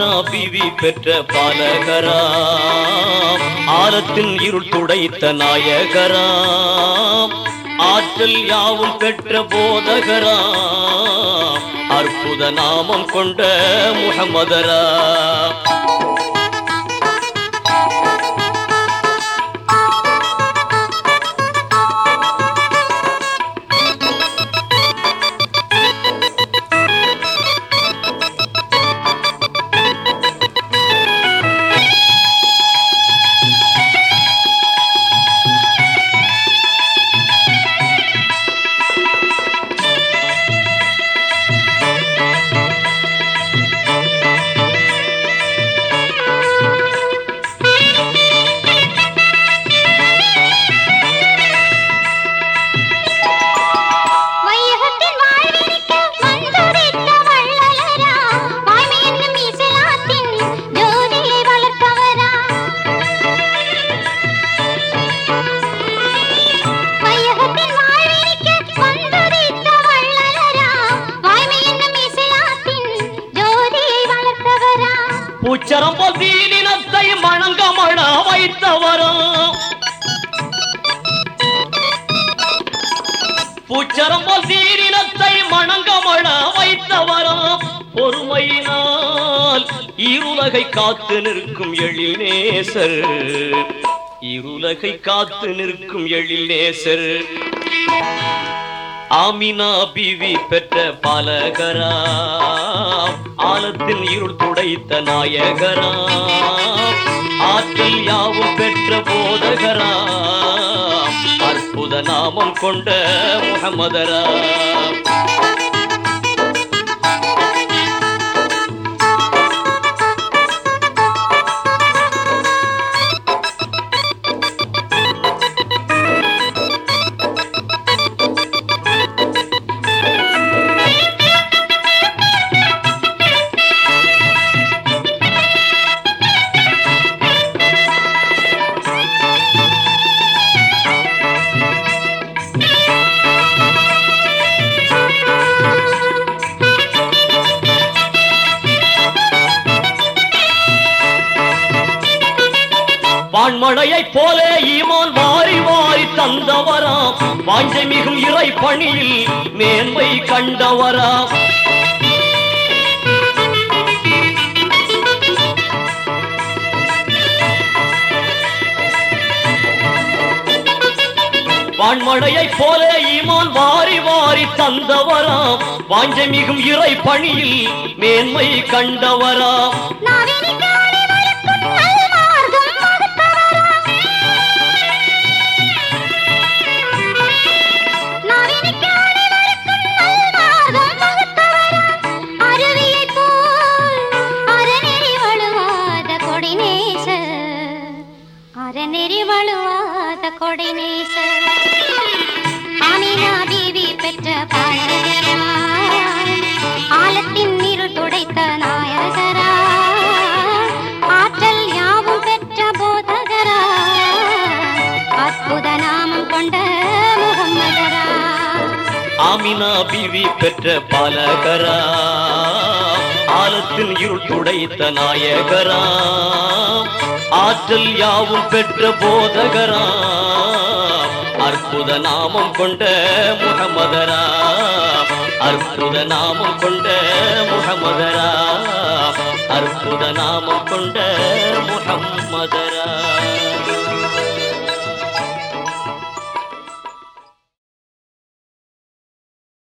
Amina PV பெற்ற பாலகரா ஆலத்தின் இருள் துடைத்த நாயகரா ஆற்றல் யாவும் பெற்ற போதகரா அற்புத நாமம் கொண்ட முகமதரா வையகத்தின் வாழ்வினிக்க வந்துரைத்த வள்ளலரா வாய்மை என்னும் இஸ்லாத்தின் ஜோதியை வளர்த்தவரா வையகத்தின் வாழ்வினிக்க வந்துரைத்த வள்ளலரா வாய்மை என்னும் இஸ்லாத்தின் ஜோதியை வளர்த்தவரா பூச்சரம் போல் தீனினத்தை மணங்கமழ வைத்தவரா பூச்சரம் போல் தீரினத்தை மணங்கமழ வைத்தவரா பொறுமையினால் இருலகை காத்து நிற்கும் எழில் நேசர் இருலகை காத்து நிற்கும் எழில் நேசர் ஆமினா பிவி பெற்ற பாலகரா ஆலத்தின் இருள் துடைத்த நாயகரா ஆற்றல் யாவும் பெற்ற போதகரா அற்புத நாமம் கொண்ட முகமதரா வான்மழையைப் போல ஈமான் வாரி வாரி தந்தவராம் வாஞ்சை மிகும் இறை பணியில் மேன்மை கண்டவராம் வான்மழையைப் போல ஈமான் வாரி வாரி தந்தவராம் வாஞ்சை மிகும் இறை பணியில் மேன்மை கண்டவராம் நாவினிக்க அனைவருக்கும் நல்மார்க்கம் வகுத்தவரா நாவினிக்க அனைவருக்கும் நல்மார்க்கம் வகுத்தவரா அருவியைப் போல் அறநெறி வழுவாத கொடிநேசர் அறநெறி வழுவாத கொடிநேசர் ஆமினா பீவி பெற்ற பாலகரா ஆலத்தின் நீர் துடைத்த நாயகரா ஆற்றல் யாவும் பெற்ற போதகரா அற்புத நாமம் கொண்ட முகம்மதரா ஆமினா பிவி பெற்ற பாலகரா ஆலத்தின் இருள் துடைத்த நாயகரா ஆற்றல் யாவும் பெற்ற போதகரா அற்புத நாமம் கொண்ட முகமதரா அற்புத நாமம் கொண்ட முகமதரா அற்புத நாமம் கொண்ட முகம்மதரா